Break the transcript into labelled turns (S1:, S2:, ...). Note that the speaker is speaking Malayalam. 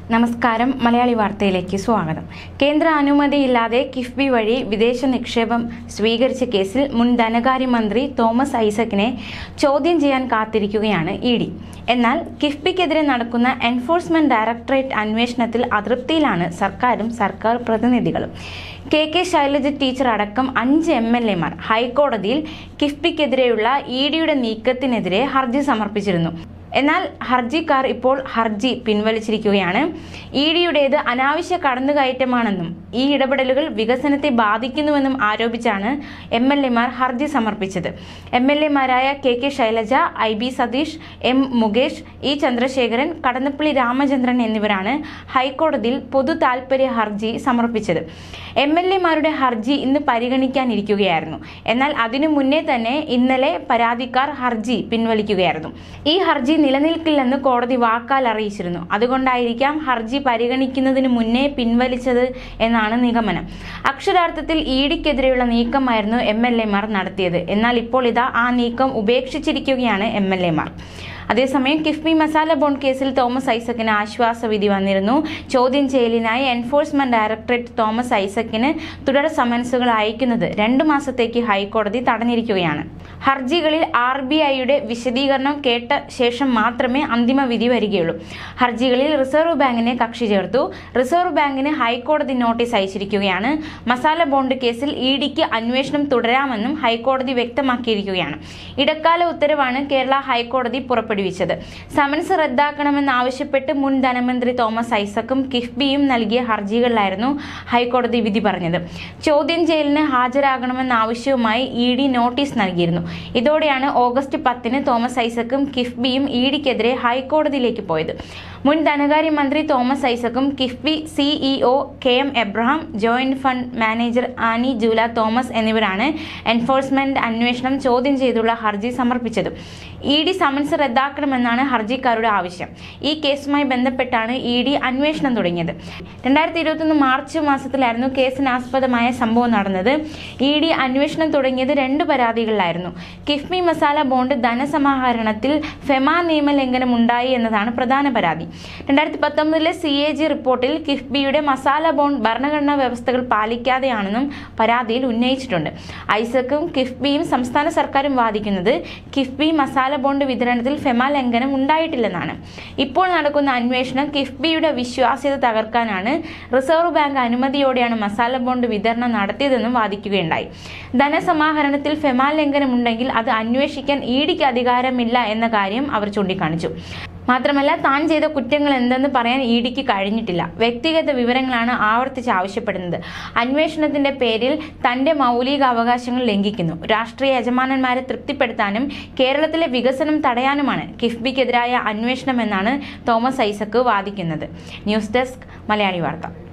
S1: നമസ്കാരം മലയാളി വാർത്തയിലേക്ക് സ്വാഗതം കേന്ദ്ര അനുമതിയില്ലാതെ കിഫ്ബി വഴി വിദേശ നിക്ഷേപം സ്വീകരിച്ച കേസിൽ മുൻ ധനകാര്യമന്ത്രി തോമസ് ഐസക്കിനെ ചോദ്യം ചെയ്യാൻ കാത്തിരിക്കുകയാണ് ഇ ഡി എന്നാൽ കിഫ്ബിക്കെതിരെ നടക്കുന്ന എൻഫോഴ്സ്മെന്റ് ഡയറക്ടറേറ്റ് അന്വേഷണത്തിൽ അതൃപ്തിയിലാണ് സർക്കാരും സർക്കാർ പ്രതിനിധികളും കെ കെ ശൈലജ ടീച്ചർ അടക്കം അഞ്ച് എം എൽ എമാർ ഹൈക്കോടതിയിൽ കിഫ്ബിക്കെതിരെയുള്ള ഇ ഡിയുടെ നീക്കത്തിനെതിരെ ഹർജി സമർപ്പിച്ചിരുന്നു എന്നാൽ ഹർജിക്കാർ ഇപ്പോൾ ഹർജി പിൻവലിച്ചിരിക്കുകയാണ് ഇ ഡിയുടേത് അനാവശ്യ കടന്നുകയറ്റമാണെന്നും ഈ ഇടപെടലുകൾ വികസനത്തെ ബാധിക്കുന്നുവെന്നും ആരോപിച്ചാണ് എം എൽ എമാർ ഹർജി സമർപ്പിച്ചത് എം എൽ എമാരായ K K Shailaja I B Satheesh M Mukesh E Chandrasekharan Kadannappally Ramachandran എന്നിവരാണ് ഹൈക്കോടതിയിൽ പൊതു താൽപര്യ ഹർജി സമർപ്പിച്ചത് എം എൽ എമാരുടെ ഹർജി ഇന്ന് പരിഗണിക്കാനിരിക്കുകയായിരുന്നു എന്നാൽ അതിനു മുന്നേ തന്നെ ഇന്നലെ പരാതിക്കാർ ഹർജി പിൻവലിക്കുകയായിരുന്നു ഈ ഹർജി നിലനിൽക്കില്ലെന്ന് കോടതി വാക്കാൽ അറിയിച്ചിരുന്നു അതുകൊണ്ടായിരിക്കാം ഹർജി പരിഗണിക്കുന്നതിന് മുന്നേ പിൻവലിച്ചത് എന്നാണ് നിഗമനം അക്ഷരാർത്ഥത്തിൽ ഇ ഡിക്കെതിരെയുള്ള നീക്കമായിരുന്നു എം എൽ എമാർ നടത്തിയത് എന്നാൽ ഇപ്പോൾ ഇതാ ആ നീക്കം ഉപേക്ഷിച്ചിരിക്കുകയാണ് എം എൽ എമാർ അതേസമയം കിഫ്ബി മസാല ബോണ്ട് കേസിൽ തോമസ് ഐസക്കിന് ആശ്വാസവിധി വന്നിരുന്നു ചോദ്യം ചെയ്യലിനായി എൻഫോഴ്സ്മെന്റ് ഡയറക്ടറേറ്റ് തോമസ് ഐസക്കിന് തുടർ സമൻസുകൾ അയക്കുന്നത് രണ്ടു മാസത്തേക്ക് ഹൈക്കോടതി തടഞ്ഞിരിക്കുകയാണ് ഹർജികളിൽ ആർ ബി ഐയുടെ വിശദീകരണം കേട്ട ശേഷം മാത്രമേ അന്തിമ വിധി വരികയുള്ളൂ ഹർജികളിൽ റിസർവ് ബാങ്കിനെ കക്ഷി ചേർത്തു റിസർവ് ബാങ്കിന് ഹൈക്കോടതി നോട്ടീസ് അയച്ചിരിക്കുകയാണ് മസാല ബോണ്ട് കേസിൽ ഇ ഡിക്ക് അന്വേഷണം തുടരാമെന്നും ഹൈക്കോടതി വ്യക്തമാക്കിയിരിക്കുകയാണ് ഇടക്കാല ഉത്തരവാണ് കേരള ഹൈക്കോടതി പുറപ്പെടുവിച്ചത് സമൻസ് റദ്ദാക്കണമെന്നാവശ്യപ്പെട്ട് മുൻ ധനമന്ത്രി തോമസ് ഐസക്കും കിഫ്ബിയും നൽകിയ ഹർജികളിലായിരുന്നു ഹൈക്കോടതി വിധി പറഞ്ഞത് ചോദ്യം ചെയ്യലിന് ഹാജരാകണമെന്ന ആവശ്യവുമായി ഇ ഡി നോട്ടീസ് നൽകിയിരുന്നു ഇതോടെയാണ് ഓഗസ്റ്റ് പത്തിന് തോമസ് ഐസക്കും കിഫ്ബിയും ഇ ഡിക്കെതിരെ ഹൈക്കോടതിയിലേക്ക് പോയത് മുൻ ധനകാര്യമന്ത്രി തോമസ് ഐസക്കും KIIFB CEO K M Abraham joint fund manager Annie Jula Thomas എന്നിവരാണ് എൻഫോഴ്സ്മെന്റ് അന്വേഷണം ചോദ്യം ചെയ്തുള്ള ഹർജി സമർപ്പിച്ചത് ഇ ഡി സമൻസ് റദ്ദാക്കണമെന്നാണ് ഹർജിക്കാരുടെ ആവശ്യം ഈ കേസുമായി ബന്ധപ്പെട്ടാണ് ഇ ഡി അന്വേഷണം തുടങ്ങിയത് രണ്ടായിരത്തി ഇരുപത്തൊന്ന് മാർച്ച് മാസത്തിലായിരുന്നു കേസിനാസ്പദമായ സംഭവം നടന്നത് ഇ ഡി അന്വേഷണം തുടങ്ങിയത് രണ്ട് പരാതികളിലായിരുന്നു കിഫ്ബി മസാല ബോണ്ട് ധനസമാഹരണത്തിൽ ഫെമ നിയമലംഘനം ഉണ്ടായി എന്നതാണ് പ്രധാന പരാതി രണ്ടായിരത്തി പത്തൊമ്പതിലെ സി എ ജി റിപ്പോർട്ടിൽ കിഫ്ബിയുടെ മസാല ബോണ്ട് ഭരണഘടനാ വ്യവസ്ഥകൾ പാലിക്കാതെയാണെന്നും പരാതിയിൽ ഉന്നയിച്ചിട്ടുണ്ട് ഐസക്കും കിഫ്ബിയും സംസ്ഥാന സർക്കാരും വാദിക്കുന്നത് കിഫ്ബി മസാല ബോണ്ട് വിതരണത്തിൽ ഫെമ ലംഘനം ഉണ്ടായിട്ടില്ലെന്നാണ് ഇപ്പോൾ നടക്കുന്ന അന്വേഷണം കിഫ്ബിയുടെ വിശ്വാസ്യത തകർക്കാനാണ് റിസർവ് ബാങ്ക് അനുമതിയോടെയാണ് മസാല ബോണ്ട് വിതരണം നടത്തിയതെന്നും വാദിക്കുകയുണ്ടായി ധനസമാഹരണത്തിൽ ഫെമ ലംഘനം ഉണ്ടെങ്കിൽ അത് അന്വേഷിക്കാൻ ഇ ഡിക്ക് അധികാരമില്ല എന്ന കാര്യം അവർ ചൂണ്ടിക്കാണിച്ചു മാത്രമല്ല താൻ ചെയ്ത കുറ്റങ്ങൾ എന്തെന്ന് പറയാൻ ഇ ഡിക്ക് കഴിഞ്ഞിട്ടില്ല വ്യക്തിഗത വിവരങ്ങളാണ് ആവർത്തിച്ച് ആവശ്യപ്പെടുന്നത് അന്വേഷണത്തിന്റെ പേരിൽ തന്റെ മൗലിക അവകാശങ്ങൾ ലംഘിക്കുന്നു രാഷ്ട്രീയ യജമാനന്മാരെ തൃപ്തിപ്പെടുത്താനും കേരളത്തിലെ വികസനം തടയാനുമാണ് കിഫ്ബിക്കെതിരായ അന്വേഷണമെന്നാണ് തോമസ് ഐസക്ക് വാദിക്കുന്നത് ന്യൂസ് ഡെസ്ക് മലയാളി വാർത്ത